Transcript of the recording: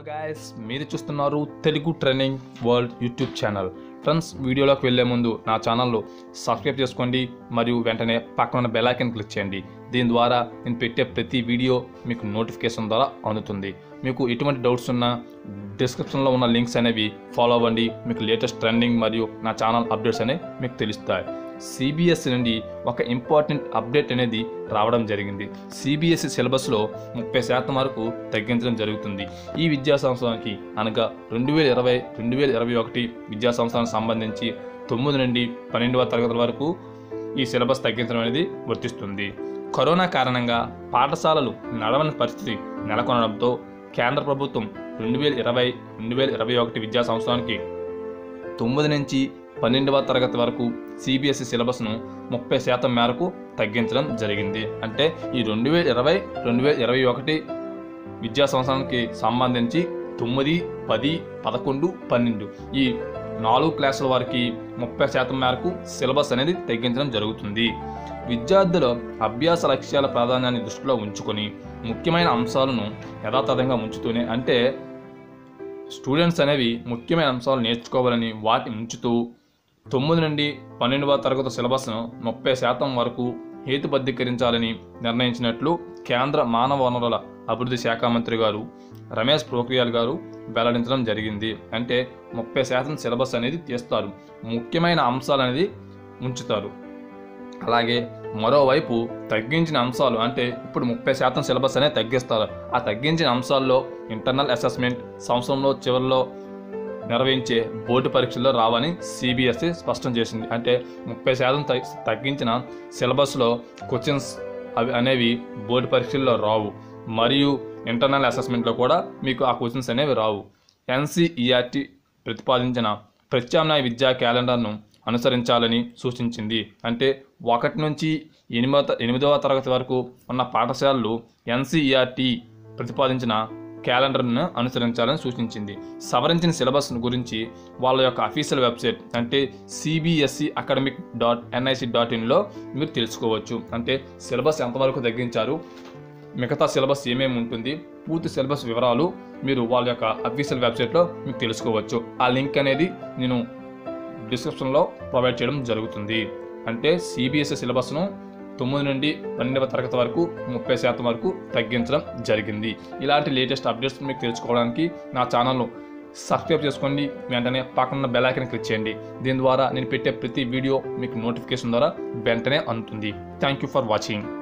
hello guys మీరు చూస్తున్నారు Telugu training world YouTube channel friends వీడియోలోకి వెళ్ళే ముందు నా ఛానల్ను సబ్స్క్రైబ్ చేసుకోండి మరియు వెంటనే పక్కన ఉన్న బెల్ ఐకాన్ క్లిక్ చేయండి దీని ద్వారా నేను పెట్టే ప్రతి వీడియో మీకు నోటిఫికేషన్ ద్వారా అందుతుంది మీకు ఎటువంటి డౌట్స్ ఉన్నా డిస్క్రిప్షన్లో ఉన్న లింక్స్ అనేవి ఫాలో అవ్వండి మీకు లేటెస్ట్ ట్రెండింగ్ మరియు నా ఛానల్ అప్డేట్స్ అనేవి మీకు తెలుస్తాయి సిబిఎస్సి నుండి ఒక ఇంపార్టెంట్ అప్డేట్ అనేది రావడం జరిగింది సిబిఎస్సి సిలబస్లో ముప్పై శాతం వరకు తగ్గించడం జరుగుతుంది ఈ విద్యా సంవత్సరానికి అనగా రెండు వేల ఇరవై రెండు వేల ఇరవై ఒకటి విద్యా సంవత్సరానికి సంబంధించి తొమ్మిది నుండి పన్నెండవ తరగతుల వరకు ఈ సిలబస్ తగ్గించడం అనేది వర్తిస్తుంది కరోనా కారణంగా పాఠశాలలు నడవని పరిస్థితి నెలకొనడంతో కేంద్ర ప్రభుత్వం రెండు వేల ఇరవై రెండు వేల ఇరవై ఒకటి విద్యా సంవత్సరానికి తొమ్మిది నుంచి పన్నెండవ తరగతి వరకు సిబిఎస్ఈ సిలబస్ను ముప్పై శాతం మేరకు తగ్గించడం జరిగింది అంటే ఈ రెండు వేల ఇరవై రెండు వేల ఇరవై ఒకటి విద్యా సంవత్సరానికి సంబంధించి తొమ్మిది పది పదకొండు పన్నెండు ఈ నాలుగు క్లాసుల వారికి ముప్పై శాతం మేరకు సిలబస్ అనేది తగ్గించడం జరుగుతుంది విద్యార్థుల అభ్యాస లక్ష్యాల ప్రాధాన్యాన్ని దృష్టిలో ఉంచుకొని ముఖ్యమైన అంశాలను యథాతథంగా ఉంచుతూనే అంటే స్టూడెంట్స్ అనేవి ముఖ్యమైన అంశాలు నేర్చుకోవాలని వాటిని ఉంచుతూ తొమ్మిది నుండి పన్నెండవ తరగతి సిలబస్ను ముప్పై శాతం వరకు హేతుబద్ధీకరించాలని నిర్ణయించినట్లు కేంద్ర మానవ వనరుల అభివృద్ధి శాఖ మంత్రి గారు రమేష్ పోఖ్రియాల్ గారు వెల్లడించడం జరిగింది అంటే ముప్పై శాతం సిలబస్ అనేది తీస్తారు ముఖ్యమైన అంశాలు అనేది ఉంచుతారు అలాగే మరోవైపు తగ్గించిన అంశాలు అంటే ఇప్పుడు ముప్పై శాతం సిలబస్ అనేది తగ్గిస్తారు ఆ తగ్గించిన అంశాల్లో ఇంటర్నల్ అసెస్మెంట్ సంవత్సరంలో చివరిలో నిర్వహించే బోర్డు పరీక్షల్లో రావని సిబిఎస్ఈ స్పష్టం చేసింది అంటే ముప్పై శాతం తగ్- తగ్గించిన సిలబస్లో క్వశ్చన్స్ అవి అనేవి బోర్డు పరీక్షల్లో రావు మరియు ఇంటర్నల్ అసెస్మెంట్లో కూడా మీకు ఆ క్వశ్చన్స్ అనేవి రావు ఎన్సీఈఆర్టీ ప్రతిపాదించిన ప్రత్యామ్నాయ విద్యా క్యాలెండర్ను అనుసరించాలని సూచించింది అంటే ఒకటి నుంచి ఎనిమిదవ ఎనిమిదవ తరగతి వరకు ఉన్న పాఠశాలలు ఎన్సీఈఆర్టీ ప్రతిపాదించిన క్యాలెండర్ను అనుసరించాలని సూచించింది సవరించిన సిలబస్ గురించి వాళ్ళ యొక్క అఫీషియల్ వెబ్సైట్ అంటే CBSE academic dot NIC dot ఇన్లో మీరు తెలుసుకోవచ్చు అంటే సిలబస్ ఎంతవరకు తగ్గించారు మిగతా సిలబస్ ఏమేమి ఉంటుంది పూర్తి సిలబస్ వివరాలు మీరు వాళ్ళ యొక్క అఫీషియల్ వెబ్సైట్లో మీకు తెలుసుకోవచ్చు ఆ లింక్ అనేది నేను డిస్క్రిప్షన్లో ప్రొవైడ్ చేయడం జరుగుతుంది అంటే సిబిఎస్ఈ సిలబస్ను తొమ్మిది నుండి పన్నెండవ తరగతి వరకు ముప్పై శాతం వరకు తగ్గించడం జరిగింది ఇలాంటి లేటెస్ట్ అప్డేట్స్ మీకు తెలుసుకోవడానికి నా ఛానల్ను సబ్స్క్రైబ్ చేసుకోండి వెంటనే పక్కన బెల్ ఐకాన్ క్లిక్ చేయండి దీని ద్వారా నేను పెట్టే ప్రతి వీడియో మీకు నోటిఫికేషన్ ద్వారా వెంటనే అందుతుంది థ్యాంక్ యూ ఫర్ వాచింగ్